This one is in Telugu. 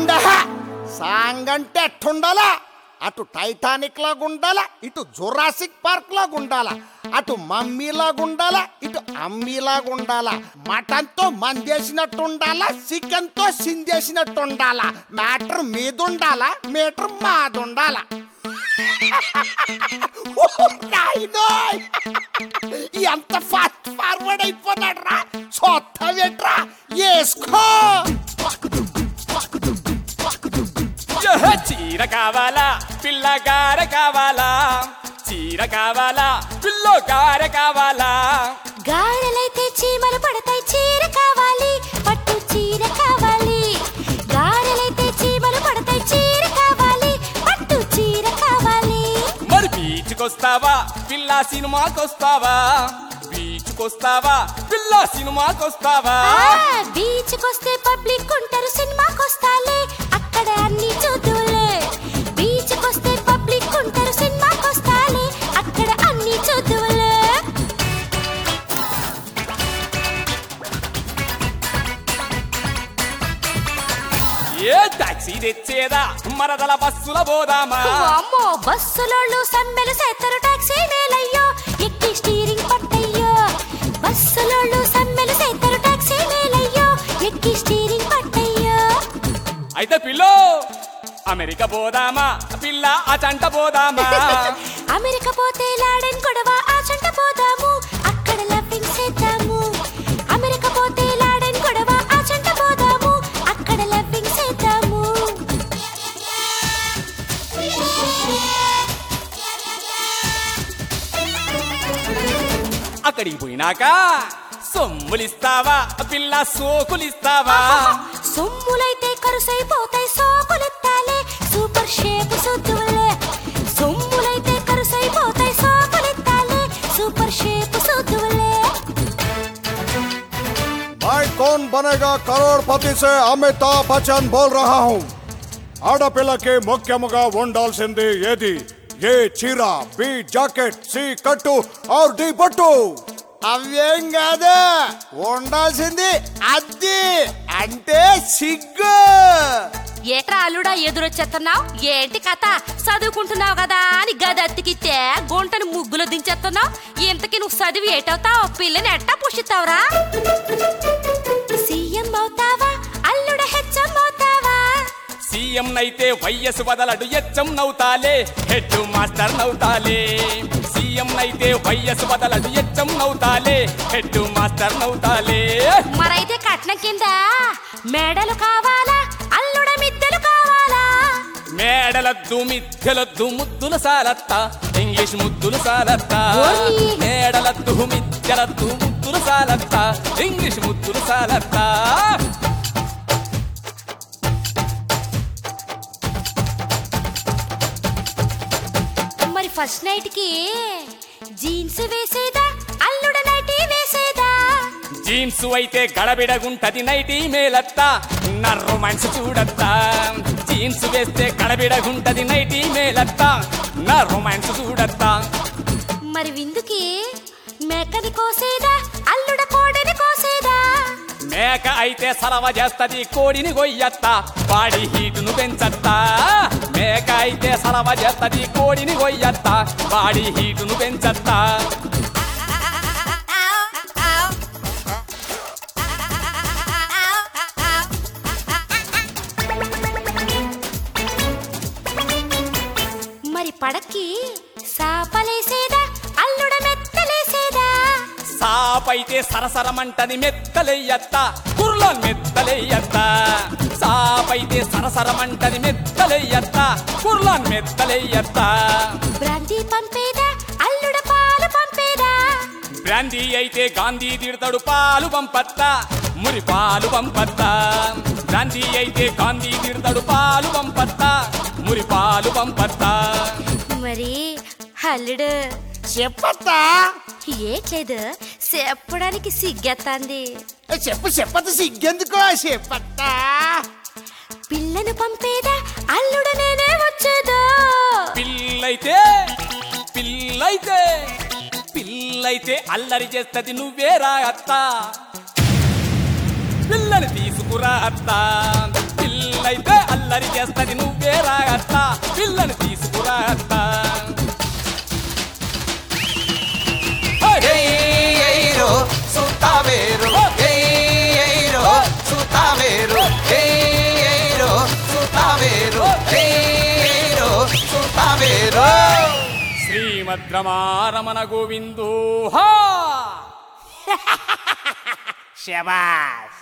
సాంగ్ హ! సాంగ్ అంటే ఎట్టుండాలా అటు టైటానిక్ లాగా ఉండాలా ఇటు జురాసిక్ పార్క్ లాగా ఉండాలా అటు మమ్మీ లాగా ఉండాలా ఇటు అమ్మీ లాగా ఉండాలా మటన్ తో మందేసినట్టు ఉండాలా చికెన్ తో సిందేసినట్టు ఉండాలా మ్యాటర్ మీద ఉండాలా మీటర్ మాది ఉండాలా ఓ నాయనోయ్! ఎంత ఫాస్ట్ ఫార్వర్డ్ అయిపోతాడు రా చూస్తావేట్రా వేసుకో యహ! చీర కావాలా పిల్ల గార కావాలా చీర కావాలా పిల్ల గార కావాలా గారెలైతే చీమలు పడతాయి చీర కావాలి పట్టు చీర కావాలి గారెలైతే చీమలు పడతాయి చీర కావాలి పట్టు చీర కావాలి మరి బీచ్కొస్తావా పిల్ల సినిమాకొస్తావా బీచ్కొస్తావా పిల్ల సినిమాకొస్తావా ఆ, బీచ్కొస్తే పబ్లిక్ ఉంటారు సినిమాకొస్తాలే అక్కడ అన్ని చూద్దులే బీచ్కొస్తే పబ్లిక్ ఉంటారు సినిమాకొస్తాలే అక్కడ అన్ని చూద్దులే ఏ టాక్సీ తెచ్చేదా మరదల బస్సుల పోదామా అమ్మో బస్సులోళ్ళు సమ్మెలు సేతరు టాక్సీ మేలయ్యో ఎక్కి స్టీరింగ్ పట్టయ్యో బస్సులోళ్ళు సమ్మెలు సేతరు టాక్సీ మేలయ్యో ఎక్కి స్టీరింగ్ పట్టయ్యో అయితే పిల్లో అమెరికా పోదామా పిల్ల ఆ చంట పోదామా అమెరికా పోతే లాడెన్ గొడవ ఆ చంట పోదాము అక్కడ లవ్వింగ్ చేద్దాము అమెరికా పోతే లాడెన్ గొడవ ఆ చంట పోదాము అక్కడ లవ్వింగ్ చేద్దాము అక్కడికి పోయినాక సొమ్ములిస్తావా పిల్ల సోకులిస్తావా సొమ్ములైతే కరుసైపోతాయి సోకులెత్తాలే సూపర్ షేప్ సుద్దులే సొమ్ములైతే కరుసైపోతాయి సోకులెత్తాలే సూపర్ షేప్ సుద్దులే मैं कौन बनेगा करोड़पति से अमिताभ बच्चन बोल रहा हूँ ఆడపిల్లకి ముఖ్యముగా ఉండాల్సింది ఏది ఏ చీర బి జాకెట్ సి కట్టు ఆర్ డి పట్టు అవేం కాదు ఉండాల్సింది అద్ది అంటే సిగ్గు ఏట్రా అల్లుడా ఎదురొచ్చేస్తున్నావు ఏంటి కథ చదువుకుంటున్నావు కదా అని గది అత్తికిస్తే గుంటని ముగ్గులు దించేస్తున్నావు ఇంతకి నువ్వు చదివి ఏటవుతావు పిల్లని ఎట్టా పుషిస్తావురా సీఎం అవుతావా అల్లుడ హెచ్చం అవుతావా సీఎం నైతే వైఎస్ వదలడు ఎచ్చం నవ్వుతాలే హెడ్ మాస్టర్ నవ్వుతాలే సీఎం నైతే వైఎస్ వదలడు ఎచ్చం నవ్వుతాలే హెడ్ మాస్టర్ నవ్వుతాలే మరైతే కట్నం కింద మేడలు కావాలా అల్లుడ మిద్దెలు కావాలా మేడలద్దు మిథ్యలద్దు ముద్దులు సాలత్త ఇంగ్లీష్ ముద్దులు సాలత్త ఓయ్. మేడలద్దు మిథ్యలద్దు ముద్దులు సాలత్త ఇంగ్లీష్ ముద్దులు సాలత్త మరి ఫస్ట్ నైట్ కి జీన్స్ వేసేదా అల్లుడ నైటీ వేసేదా జీన్స్ అయితే గడబిడగుంటది నైటీ మేలత్త నా రొమాన్స్ చూడత్తా జీన్స్ వేస్తే గడబిడగుంటది నైటీ మేలత్త నా రొమాన్స్ చూడత్తా మరి విందుకి మేకని కోసేదా అల్లుడ కోడని కోసేదా మేక అయితే సలవ చేస్తది కోడిని గొయ్యత్త బాడీ హీటును పెంచత్తా మేక అయితే సలవ చేస్తది కోడిని గొయ్యత్త బాడీ హీటును పెంచత్తా మరి పడక్కి సాపలేసేదా అల్లుడ మెత్తలేసేదా సాపైతే సరసరమంటది మెత్తలెయ్యత్త కుర్లో మెత్తలెయ్యత్త సాపైతే సరసరమంటది మెత్తలెయ్యత్త కుర్లో మెత్తలెయ్యత్త బ్రాంతి పంపేదా అల్లుడ పాలు పంపేదా బ్రాందీ అయితే గాంధీ తిడతాడు పాలు పంపత్తా మురి పాలు పంపత్తా బ్రాందీ అయితే గాంధీ తిడతాడు పాలు పంపత్తా మురి పాలు పంపత్తా మరి అల్లుడు చెప్పత్తా ఏట్లేదు చెప్పడానికి సిగ్గెత్తాంది ఏ, చెప్పు చెప్పత సిగ్గెందుకో చెప్పత్తా పిల్లను పంపేదా అల్లుడు నేనే వచ్చేదా పిల్లైతే పిల్లైతే పిల్లైతే అల్లరి చేస్తది నువ్వేరా అత్త పిల్లని తీసుకురా అత్త పిల్ల పిల్లైతే అల్లరి చేస్తది నువ్వే రాగత్త పిల్లని తీసుకురా అత్త ఎయ్యో సుతావేరు ఎయ్యో సుతావేరు ఎయ్యో సుతావేరు ఎయ్యో సుతావేరు శ్రీమద్రమారమణ గోవిందో హా శబాస్